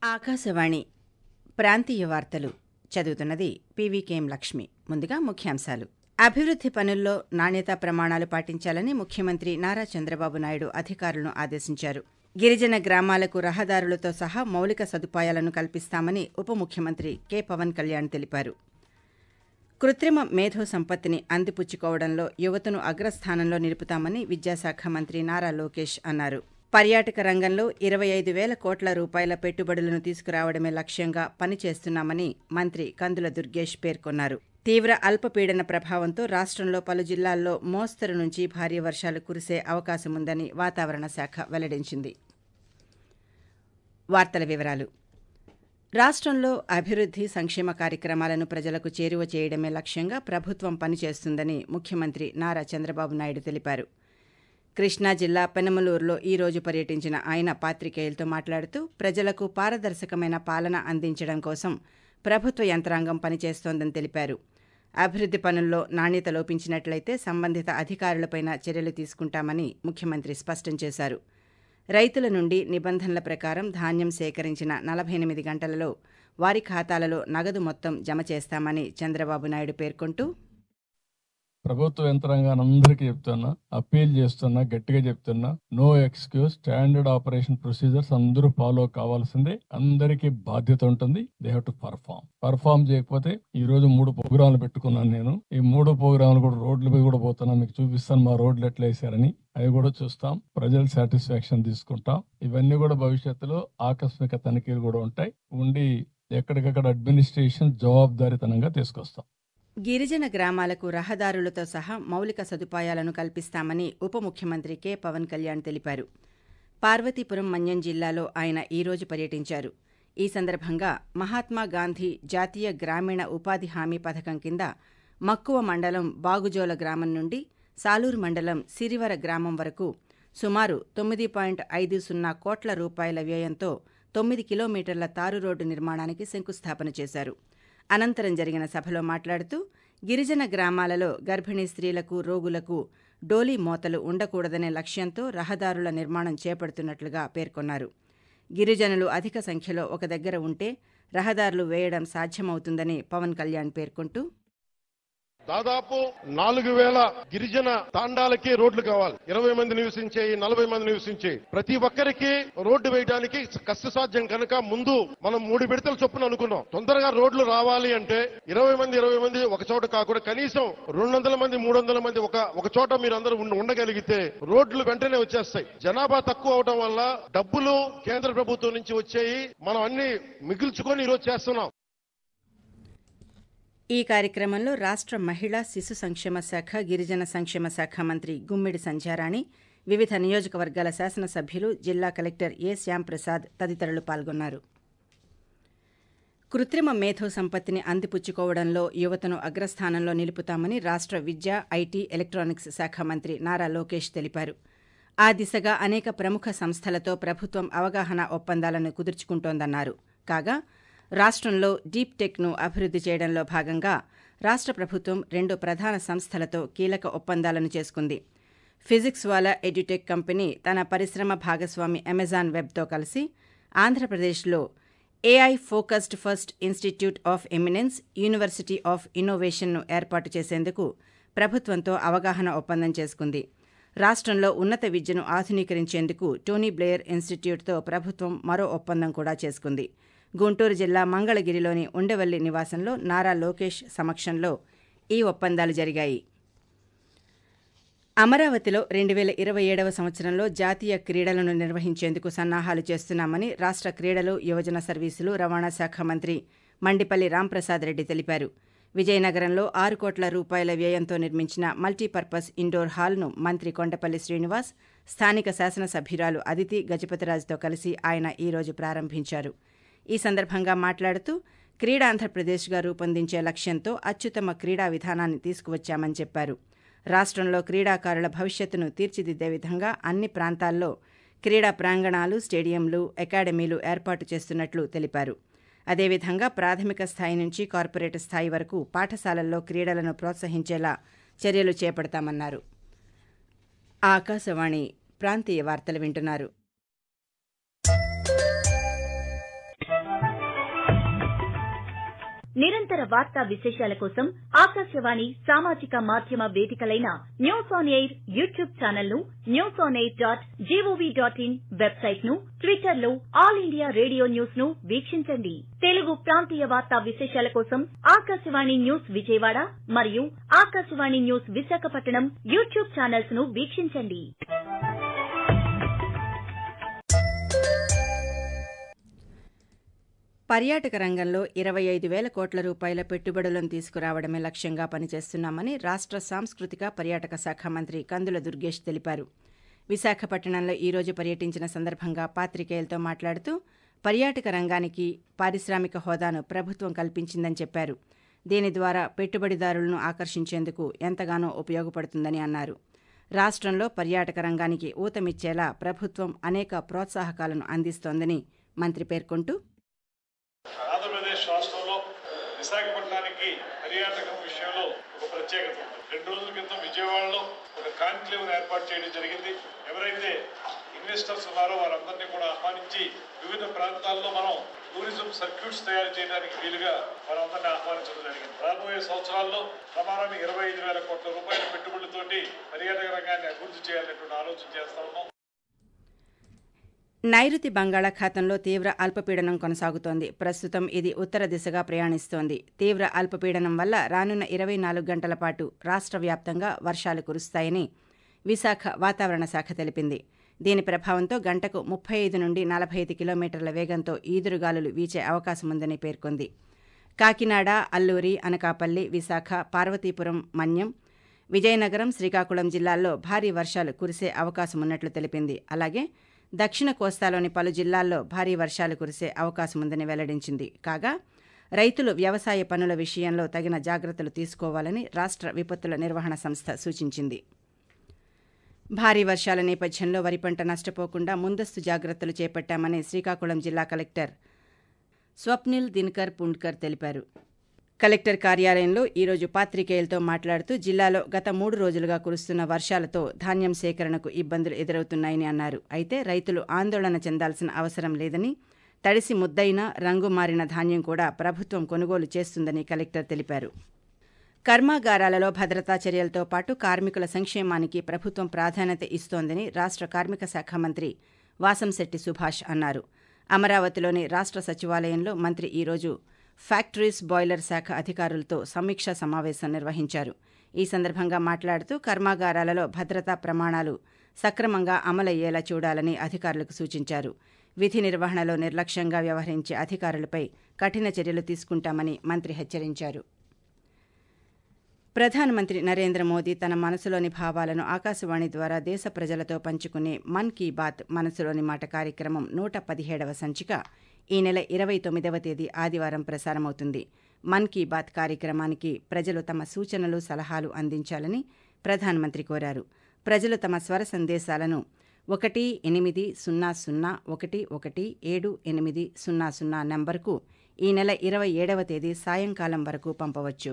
ఆకాశవాణి ప్రాంతీయ వార్తలు చదువుతున్నది పీవీకేఎం లక్ష్మి ముందుగా ముఖ్యాంశాలు అభివృద్ది పనుల్లో నాణ్యతా ప్రమాణాలు పాటించాలని ముఖ్యమంత్రి నారా చంద్రబాబు నాయుడు అధికారులను ఆదేశించారు గిరిజన గ్రామాలకు రహదారులతో సహా మౌలిక సదుపాయాలను కల్పిస్తామని ఉప ముఖ్యమంత్రి కె పవన్ కళ్యాణ్ తెలిపారు కృత్రిమ మేధో సంపత్తిని అందిపుచ్చుకోవడంలో యువతను అగ్రస్థానంలో నిలుపుతామని విద్యాశాఖ మంత్రి నారా లోకేష్ అన్నారు పర్యాటక రంగంలో ఇరవై ఐదు వేల కోట్ల రూపాయల పెట్టుబడులను తీసుకురావడమే లక్ష్యంగా పనిచేస్తున్నామని మంత్రి కందుల దుర్గేష్ పేర్కొన్నారు తీవ్ర అల్పపీడన ప్రభావంతో రాష్ట్రంలో పలు జిల్లాల్లో మోస్తరు నుంచి భారీ వర్షాలు కురిసే అవకాశముందని వాతావరణ శాఖ వెల్లడించింది వార్తల వివరాలు రాష్ట్రంలో అభివృద్ది సంక్షేమ కార్యక్రమాలను ప్రజలకు చేరువ చేయడమే లక్ష్యంగా ప్రభుత్వం పనిచేస్తుందని ముఖ్యమంత్రి నారా చంద్రబాబు నాయుడు తెలిపారు కృష్ణా జిల్లా పెనమలూరులో ఈ రోజు పర్యటించిన ఆయన పాత్రికేయులతో మాట్లాడుతూ ప్రజలకు పారదర్శకమైన పాలన అందించడం కోసం ప్రభుత్వ యంత్రాంగం పనిచేస్తోందని తెలిపారు అభివృద్ది పనుల్లో నాణ్యత లోపించినట్లయితే సంబంధిత అధికారులపైన చర్యలు తీసుకుంటామని ముఖ్యమంత్రి స్పష్టం చేశారు రైతుల నుండి నిబంధనల ప్రకారం ధాన్యం సేకరించిన నలభై ఎనిమిది గంటలలో వారి ఖాతాలలో నగదు మొత్తం జమ చేస్తామని చంద్రబాబు నాయుడు పేర్కొంటూ ప్రభుత్వ యంత్రాంగాన్ని అందరికీ చెప్తున్నా అప్పీల్ చేస్తున్నా గట్టిగా చెప్తున్నా no excuse standard operation procedures అందరూ ఫాలో కావాల్సిందే అందరికీ బాధ్యత ఉంటుంది they have to perform perform చేయకపోతే ఈ రోజు మూడు ప్రోగ్రాంలు పెట్టుకున్నాను నేను ఈ మూడు ప్రోగ్రాంలు కూడా రోడ్ల మీద కూడా పోతున్నా మీకు చూపిస్తాను మా రోడ్లు ఎట్లా వేసారని అవి కూడా చూస్తాం ప్రజల సాటిస్ఫాక్షన్ తీసుకుంటాం ఇవన్నీ కూడా భవిష్యత్తులో ఆకస్మిక తనిఖీలు కూడా ఉంటాయి ఉండి ఎక్కడికక్కడ అడ్మినిస్ట్రేషన్ జవాబుదారీతనంగా తీసుకొస్తాం గిరిజన గ్రామాలకు రహదారులతో సహా మౌలిక సదుపాయాలను కల్పిస్తామని ఉప ముఖ్యమంత్రి కె పవన్ కళ్యాణ్ తెలిపారు పార్వతీపురం మన్యం జిల్లాలో ఆయన ఈ రోజు పర్యటించారు ఈ సందర్భంగా మహాత్మా గాంధీ జాతీయ గ్రామీణ ఉపాధి హామీ పథకం కింద మక్కువ మండలం బాగుజోల గ్రామం నుండి సాలూరు మండలం సిరివర గ్రామం వరకు సుమారు తొమ్మిది పాయింట్ ఐదు సున్నా కోట్ల రూపాయల వ్యయంతో తొమ్మిది కిలోమీటర్ల తారు రోడ్డు నిర్మాణానికి శంకుస్థాపన చేశారు అనంతరం జరిగిన సభలో మాట్లాడుతూ గిరిజన గ్రామాలలో గర్భిణీ స్త్రీలకు రోగులకు డోలీ మోతలు ఉండకూడదనే లక్ష్యంతో రహదారుల నిర్మాణం చేపడుతున్నట్లుగా పేర్కొన్నారు గిరిజనులు అధిక సంఖ్యలో ఒక దగ్గర ఉంటే రహదారులు వేయడం సాధ్యమవుతుందని పవన్ కళ్యాణ్ పేర్కొంటూ దాదాపు నాలుగు వేల గిరిజన తాండాలకి రోడ్లు కావాలి ఇరవై మంది నివసించే నలభై మంది నివసించే ప్రతి ఒక్కరికి రోడ్డు వేయడానికి కష్టసాధ్యం కనుక ముందు మనం మూడు విడతల చొప్పున అనుకున్నాం తొందరగా రోడ్లు రావాలి అంటే ఇరవై మంది ఇరవై మంది ఒక చోట కాకుండా కనీసం రెండు వందల మంది మూడు వందల మంది ఒక ఒక చోట మీరు అందరూ ఉండ- ఉండగలిగితే రోడ్లు వెంటనే వచ్చేస్తాయి జనాభా తక్కువ అవడం వల్ల డబ్బులు కేంద్ర ప్రభుత్వం నుంచి వచ్చేయి మనం అన్ని మిగుల్చుకొని ఈరోజు చేస్తున్నాం ఈ కార్యక్రమంలో రాష్ట్ర మహిళా శిశు సంక్షేమ శాఖ గిరిజన సంక్షేమ శాఖ మంత్రి గుమ్మిడి సంధ్యారాణి వివిధ నియోజకవర్గాల శాసనసభ్యులు జిల్లా కలెక్టర్ ఏ శ్యాంప్రసాద్ తదితరులు పాల్గొన్నారు కృత్రిమ మేధో సంపత్తిని అందిపుచ్చుకోవడంలో యువతను అగ్రస్థానంలో నిలుపుతామని రాష్ట్ర విద్య ఐటీ ఎలక్ట్రానిక్స్ శాఖ మంత్రి నారా లోకేష్ తెలిపారు ఆ దిశగా అనేక ప్రముఖ సంస్థలతో ప్రభుత్వం అవగాహన ఒప్పందాలను కుదుర్చుకుంటోందన్నారు కాగా రాష్ట్రంలో డీప్ టెక్ను అభివృద్ధి చేయడంలో భాగంగా రాష్ట్ర ప్రభుత్వం రెండు ప్రధాన సంస్థలతో కీలక ఒప్పందాలను చేసుకుంది ఫిజిక్స్ వాలా ఎడ్యుటెక్ కంపెనీ తన పరిశ్రమ భాగస్వామి అమెజాన్ వెబ్తో కలిసి ఆంధ్రప్రదేశ్లో AI focused first institute of eminence university of ఇన్నోవేషన్ను ఏర్పాటు చేసేందుకు ప్రభుత్వంతో అవగాహన ఒప్పందం చేసుకుంది రాష్ట్రంలో ఉన్నత విద్యను ఆధునీకరించేందుకు టోనీ బ్లేయర్ ఇన్స్టిట్యూట్తో ప్రభుత్వం మరో ఒప్పందం కూడా చేసుకుంది గుంటూరు జిల్లా మంగళగిరిలోని ఉండవల్లి నివాసంలో నారా లోకేష్ సమక్షంలో ఈ ఒప్పందాలు జరిగాయి అమరావతిలో రెండు వేల ఇరవై ఏడవ సంవత్సరంలో జాతీయ క్రీడలను నిర్వహించేందుకు సన్నాహాలు చేస్తున్నామని రాష్ట్ర క్రీడలు యువజన సర్వీసులు రవాణా శాఖ మంత్రి మండిపల్లి రాంప్రసాద్ రెడ్డి తెలిపారు విజయనగరంలో ఆరు కోట్ల రూపాయల వ్యయంతో నిర్మించిన మల్టీపర్పస్ ఇండోర్ హాల్ను మంత్రి కొండపల్లి శ్రీనివాస్ స్థానిక శాసనసభ్యురాలు అదితి గజపతిరాజుతో కలిసి ఆయన ఈ రోజు ప్రారంభించారు ఈ సందర్భంగా మాట్లాడుతూ క్రీడాంధ్రప్రదేశ్గా రూపొందించే లక్ష్యంతో అత్యుత్తమ క్రీడా విధానాన్ని తీసుకువచ్చామని చెప్పారు రాష్ట్రంలో క్రీడాకారుల భవిష్యత్తును తీర్చిదిద్దే విధంగా అన్ని ప్రాంతాల్లో క్రీడా ప్రాంగణాలు స్టేడియంలు అకాడమీలు ఏర్పాటు చేస్తున్నట్లు తెలిపారు అదేవిధంగా ప్రాథమిక స్థాయి నుంచి కార్పొరేట్ స్థాయి వరకు పాఠశాలల్లో క్రీడలను ప్రోత్సహించేలా చర్యలు చేపడతామన్నారు ఆకాశవాణి ప్రాంతీయ వార్తలు వింటున్నారు నిరంతర వార్తా విశేషాల కోసం ఆకాశవాణి సామాజిక మాధ్యమ వేదికలైన news on air YouTube channel ను news on air dot G O V dot in website ను ట్విట్టర్ లో ఆల్ ఇండియా రేడియో న్యూస్ ను వీక్షించండి తెలుగు ప్రాంతీయ వార్తా విశేషాల కోసం ఆకాశవాణి న్యూస్ విజయవాడ మరియు Akashvani news Visakhapatnam YouTube channels ను వీక్షించండి పర్యాటక రంగంలో ఇరవై ఐదు వేల కోట్ల రూపాయల పెట్టుబడులను తీసుకురావడమే లక్ష్యంగా పనిచేస్తున్నామని రాష్ట్ర సాంస్కృతిక పర్యాటక శాఖ మంత్రి కందుల దుర్గేష్ తెలిపారు విశాఖపట్నంలో ఈరోజు పర్యటించిన సందర్భంగా పాత్రికేయులతో మాట్లాడుతూ పర్యాటక రంగానికి పారిశ్రామిక హోదాను ప్రభుత్వం కల్పించిందని చెప్పారు దీని ద్వారా పెట్టుబడిదారులను ఆకర్షించేందుకు ఎంతగానో ఉపయోగపడుతుందని అన్నారు రాష్ట్రంలో పర్యాటక రంగానికి ఊతమిచ్చేలా ప్రభుత్వం అనేక ప్రోత్సాహకాలను అందిస్తోందని మంత్రి పేర్కొంటూ ఆంధ్రప్రదేశ్ రాష్ట్రంలో విశాఖపట్నానికి పర్యాటకం విషయంలో ఒక ప్రత్యేకత ఉంది రెండు రోజుల క్రితం విజయవాడలో ఒక కాన్క్లేవ్ ఏర్పాటు చేయడం జరిగింది ఎవరైతే ఇన్వెస్టర్స్ ఉన్నారో వారందరినీ కూడా ఆహ్వానించి వివిధ ప్రాంతాల్లో మనం టూరిజం సర్క్యూట్స్ తయారు చేయడానికి వీలుగా వారందరినీ ఆహ్వానించడం జరిగింది రాబోయే సంవత్సరాల్లో ప్రమాణం ఇరవై ఐదు వేల కోట్ల రూపాయల పెట్టుబడులతోటి పర్యాటక రంగాన్ని అభివృద్ధి చేయాలనేటువంటి ఆలోచన చేస్తా ఉన్నాం నైరుతి బంగాళాఖాతంలో తీవ్ర అల్పపీడనం కొనసాగుతోంది ప్రస్తుతం ఇది ఉత్తర దిశగా ప్రయాణిస్తోంది తీవ్ర అల్పపీడనం వల్ల రానున్న ఇరవై నాలుగు గంటల పాటు రాష్ట్ర వ్యాప్తంగా వర్షాలు కురుస్తాయని విశాఖ వాతావరణ శాఖ తెలిపింది దీని ప్రభావంతో గంటకు ముప్పై ఐదు నుండి నలభై ఐదు కిలోమీటర్ల వేగంతో ఈదురుగాలులు వీచే అవకాశం ఉందని పేర్కొంది కాకినాడ అల్లూరి అనకాపల్లి విశాఖ పార్వతీపురం మన్యం విజయనగరం శ్రీకాకుళం జిల్లాల్లో భారీ వర్షాలు కురిసే అవకాశం ఉన్నట్లు తెలిపింది అలాగే దక్షిణ కోస్తాలోని పలు జిల్లాల్లో భారీ వర్షాలు కురిసే అవకాశం ఉందని వెల్లడించింది కాగా రైతులు వ్యవసాయ పనుల విషయంలో తగిన జాగ్రత్తలు తీసుకోవాలని రాష్ట్ర విపత్తుల నిర్వహణ సంస్థ సూచించింది భారీ వర్షాల నేపథ్యంలో వరి పంట నష్టపోకుండా ముందస్తు జాగ్రత్తలు చేపట్టామని శ్రీకాకుళం జిల్లా కలెక్టర్ స్వప్నిల్ దినకర్ పుండ్కర్ తెలిపారు కలెక్టర్ కార్యాలయంలో ఈరోజు పాత్రికేయులతో మాట్లాడుతూ జిల్లాలో గత మూడు రోజులుగా కురుస్తున్న వర్షాలతో ధాన్యం సేకరణకు ఇబ్బందులు ఎదురవుతున్నాయని అన్నారు అయితే రైతులు ఆందోళన చెందాల్సిన అవసరం లేదని తడిసి ముద్దైన రంగు మారిన ధాన్యం కూడా ప్రభుత్వం కొనుగోలు చేస్తుందని కలెక్టర్ తెలిపారు కర్మాగారాలలో భద్రతా చర్యలతో పాటు కార్మికుల సంక్షేమానికి ప్రభుత్వం ప్రాధాన్యత ఇస్తోందని రాష్ట్ర కార్మిక శాఖ మంత్రి వాసంశెట్టి సుభాష్ అన్నారు అమరావతిలోని రాష్ట్ర సచివాలయంలో మంత్రి ఈరోజు ఫ్యాక్టరీస్ బాయిలర్ శాఖ అధికారులతో సమీక్షా సమావేశం నిర్వహించారు ఈ సందర్భంగా మాట్లాడుతూ కర్మాగారాలలో భద్రతా ప్రమాణాలు సక్రమంగా అమలయ్యేలా చూడాలని అధికారులకు సూచించారు విధి నిర్వహణలో నిర్లక్ష్యంగా వ్యవహరించే అధికారులపై కఠిన చర్యలు తీసుకుంటామని మంత్రి హెచ్చరించారు ప్రధానమంత్రి నరేంద్ర మోదీ తన మనసులోని భావాలను ఆకాశవాణి ద్వారా దేశ ప్రజలతో పంచుకునే మన్ కీ బాత్ మనసులోని మాట కార్యక్రమం నూట పదిహేడవ సంచిక ఈ నెల ఇరవై తొమ్మిదవ తేదీ ఆదివారం ప్రసారమవుతుంది మన్ కీ బాత్ కార్యక్రమానికి ప్రజలు తమ సూచనలు సలహాలు అందించాలని ప్రధానమంత్రి కోరారు ప్రజలు తమ స్వర సందేశాలను ఒకటి ఎనిమిది సున్నా సున్నా ఒకటి ఒకటి ఏడు ఎనిమిది సున్నా సున్నా నంబర్కు ఈ నెల ఇరవై ఏడవ తేదీ సాయంకాలం వరకు పంపవచ్చు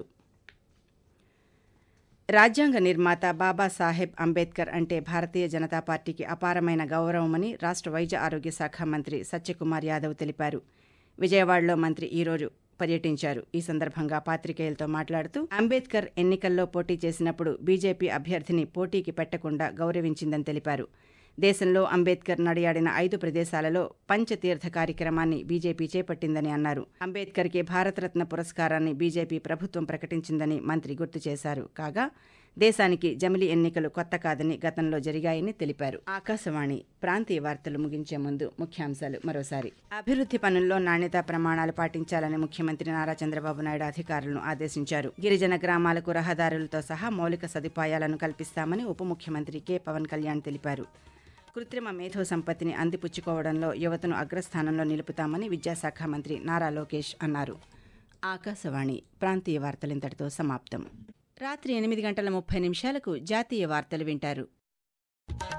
రాజ్యాంగ నిర్మాత బాబాసాహెబ్ అంబేద్కర్ అంటే భారతీయ జనతా పార్టీకి అపారమైన గౌరవమని రాష్ట్ర వైద్య ఆరోగ్య శాఖ మంత్రి సత్యకుమార్ యాదవ్ తెలిపారు విజయవాడలో మంత్రి ఈరోజు పర్యటించారు ఈ సందర్భంగా పాత్రికేయులతో మాట్లాడుతూ అంబేద్కర్ ఎన్నికల్లో పోటీ చేసినప్పుడు బీజేపీ అభ్యర్థిని పోటీకి పెట్టకుండా గౌరవించిందని తెలిపారు దేశంలో అంబేద్కర్ నడియాడిన ఐదు ప్రదేశాలలో పంచతీర్థ కార్యక్రమాన్ని బీజేపీ చేపట్టిందని అన్నారు అంబేద్కర్కి భారతరత్న పురస్కారాన్ని బీజేపీ ప్రభుత్వం ప్రకటించిందని మంత్రి గుర్తు చేశారు కాగా దేశానికి జమిలి ఎన్నికలు కొత్త కాదని గతంలో జరిగాయని తెలిపారు ఆకాశవాణి ప్రాంతీయ వార్తలు ముగించే ముందు ముఖ్యాంశాలు మరోసారి అభివృద్ధి పనుల్లో నాణ్యతా ప్రమాణాలు పాటించాలని ముఖ్యమంత్రి నారా చంద్రబాబు నాయుడు అధికారులను ఆదేశించారు గిరిజన గ్రామాలకు రహదారులతో సహా మౌలిక సదుపాయాలను కల్పిస్తామని ఉప ముఖ్యమంత్రి కె పవన్ కళ్యాణ్ తెలిపారు కృత్రిమ మేధో సంపత్తిని అందిపుచ్చుకోవడంలో యువతను అగ్రస్థానంలో నిలుపుతామని విద్యాశాఖ మంత్రి నారా లోకేష్ అన్నారు ఆకాశవాణి ప్రాంతీయ వార్తలింతటితో సమాప్తం రాత్రి ఎనిమిది గంటల ముప్పై నిమిషాలకు జాతీయ వార్తలు వింటారు